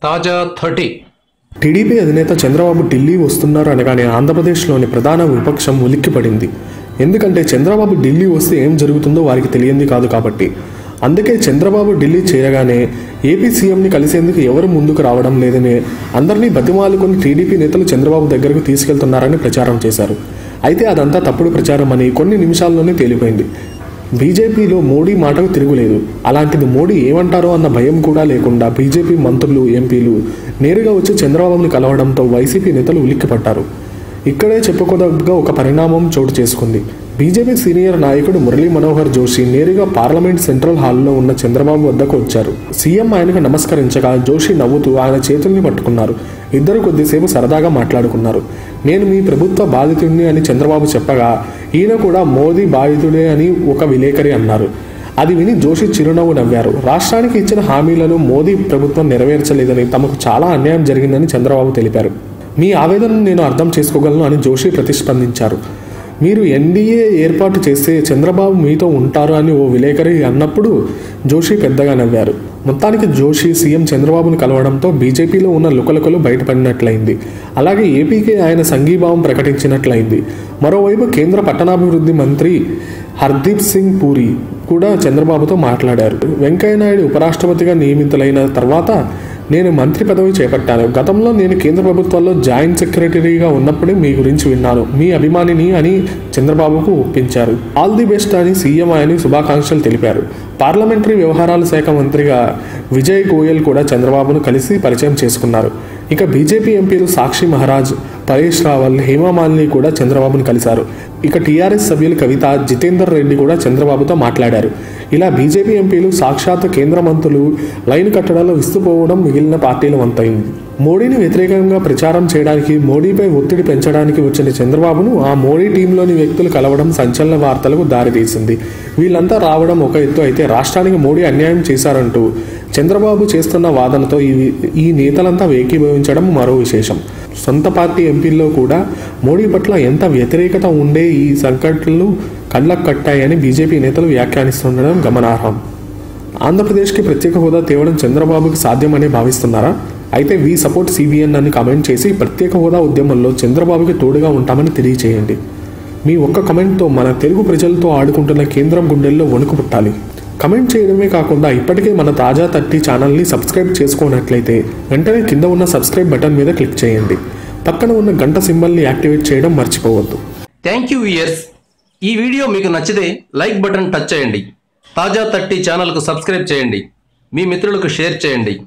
తాజా thirty TDP అధినేత చంద్రబాబు ఢిల్లీ వస్తున్నారు అనగానే ఆంధ్రప్రదేశ్లోని ప్రధాన విపక్షం ఉలిక్కిపడింది ఎందుకంటే చంద్రబాబు ఢిల్లీ వస్తే ఏం జరుగుతుందో వారికి తెలియంది కాదు కాబట్టి అందుకే చంద్రబాబు ఢిల్లీ చేరగానే ఏపీ సీఎంని కలిసేందుకు ఎవరు ముందుకు రావడం లేదని అందరినీ బతిమాలుకొని టీడీపీ నేతలు చంద్రబాబు దగ్గరకు తీసుకెళ్తున్నారని ప్రచారం చేశారు అయితే అదంతా తప్పుడు ప్రచారం అని కొన్ని నిమిషాల్లోనే తేలిపోయింది బీజేపీలో మోడీ మాటకు తిరుగులేదు అలాంటిది మోడీ ఏమంటారో అన్న భయం కూడా లేకుండా బీజేపీ మంత్రులు ఎంపీలు నేరుగా వచ్చి చంద్రబాబుని కలవడంతో వైసీపీ నేతలు ఉలిక్కిపడ్డారు ఇక్కడే చెప్పుకోదగ్గ ఒక పరిణామం చోటు చేసుకుంది బీజేపీ సీనియర్ నాయకుడు మురళీ మనోహర్ జోషి నేరుగా పార్లమెంట్ సెంట్రల్ హాల్లో ఉన్న చంద్రబాబు వద్దకు వచ్చారు సీఎం ఆయనకు నమస్కరించగా జోషి నవ్వుతూ ఆయన చేతుల్ని పట్టుకున్నారు ఇద్దరు కొద్దిసేపు సరదాగా మాట్లాడుకున్నారు నేను మీ ప్రభుత్వ బాధితుడిని అని చంద్రబాబు చెప్పగా ఈయన కూడా మోదీ బాధితుడే అని ఒక విలేకరి అన్నారు అది విని జోషి చిరునవ్వు నవ్వారు రాష్ట్రానికి ఇచ్చిన హామీలను మోదీ ప్రభుత్వం నెరవేర్చలేదని తమకు చాలా అన్యాయం జరిగిందని చంద్రబాబు తెలిపారు మీ ఆవేదనను నేను అర్థం చేసుకోగలను అని జోషి ప్రతిస్పందించారు మీరు ఎన్డీఏ ఏర్పాటు చేస్తే చంద్రబాబు మీతో ఉంటారు అని ఓ విలేకరి అన్నప్పుడు జోషి పెద్దగా నవ్వారు మొత్తానికి జోషి సీఎం చంద్రబాబును కలవడంతో బీజేపీలో ఉన్న లుకలుకలు బయటపడినట్లయింది అలాగే ఏపీకి ఆయన సంఘీభావం ప్రకటించినట్లయింది మరోవైపు కేంద్ర పట్టణాభివృద్ధి మంత్రి హర్దీప్ సింగ్ పూరి కూడా చంద్రబాబుతో మాట్లాడారు వెంకయ్యనాయుడు ఉపరాష్ట్రపతిగా నియమితులైన తర్వాత నేను మంత్రి పదవి చేపట్టాను గతంలో నేను కేంద్ర ప్రభుత్వాల్లో జాయింట్ సెక్రటరీగా ఉన్నప్పుడే మీ గురించి విన్నాను మీ అభిమానిని అని చంద్రబాబుకు ఒప్పించారు ఆల్ ది బెస్ట్ అని సీఎం ఆయన శుభాకాంక్షలు తెలిపారు పార్లమెంటరీ వ్యవహారాల శాఖ మంత్రిగా విజయ్ గోయల్ కూడా చంద్రబాబును కలిసి పరిచయం చేసుకున్నారు ఇక బీజేపీ ఎంపీలు సాక్షి మహారాజ్ పరేష్ రావల్ హేమామాలిని కూడా చంద్రబాబును కలిశారు ఇక టీఆర్ఎస్ సభ్యులు కవిత జితేందర్ రెడ్డి కూడా చంద్రబాబుతో మాట్లాడారు ఇలా బీజేపీ ఎంపీలు సాక్షాత్ కేంద్ర మంత్రులు లైన్ కట్టడంలో విస్తుపోవడం మిగిలిన పార్టీల వంతైంది మోడీని వ్యతిరేకంగా ప్రచారం చేయడానికి మోడీపై ఒత్తిడి పెంచడానికి వచ్చిన చంద్రబాబును ఆ మోడీ టీంలోని వ్యక్తులు కలవడం సంచలన వార్తలకు దారితీసింది వీళ్ళంతా రావడం ఒక ఎత్తు అయితే రాష్ట్రానికి మోడీ అన్యాయం చేశారంటూ చంద్రబాబు చేస్తున్న వాదనతో ఈ ఈ నేతలంతా ఏకీభవించడం మరో విశేషం సొంత పార్టీ ఎంపీల్లో కూడా మోడీ పట్ల ఎంత వ్యతిరేకత ఉండే ఈ సంకట్లు కళ్ళకు కట్టాయని బీజేపీ నేతలు వ్యాఖ్యానిస్తుండడం గమనార్హం ఆంధ్రప్రదేశ్కి ప్రత్యేక హోదా తేవడం చంద్రబాబుకి సాధ్యమని భావిస్తున్నారా అయితే వీ సపోర్ట్ సిబిఎన్ అని కామెంట్ చేసి ప్రత్యేక హోదా ఉద్యమంలో చంద్రబాబుకి తోడుగా ఉంటామని తెలియచేయండి మీ ఒక్క కమెంట్తో మన తెలుగు ప్రజలతో ఆడుకుంటున్న కేంద్రం గుండెల్లో వణుకు పుట్టాలి కమెంట్ చేయడమే కాకుండా ఇప్పటికే మన తాజా థర్టీ ఛానల్ని సబ్స్క్రైబ్ చేసుకోనట్లయితే వెంటనే కింద ఉన్న సబ్స్క్రైబ్ బటన్ మీద క్లిక్ చేయండి పక్కన ఉన్న గంట సింబల్ని యాక్టివేట్ చేయడం మర్చిపోవద్దు థ్యాంక్ యూ ఇయర్స్ ఈ వీడియో మీకు నచ్చితే లైక్ బటన్ టచ్ చేయండి తాజా థర్టీ ఛానల్కు సబ్స్క్రైబ్ చేయండి మీ మిత్రులకు షేర్ చేయండి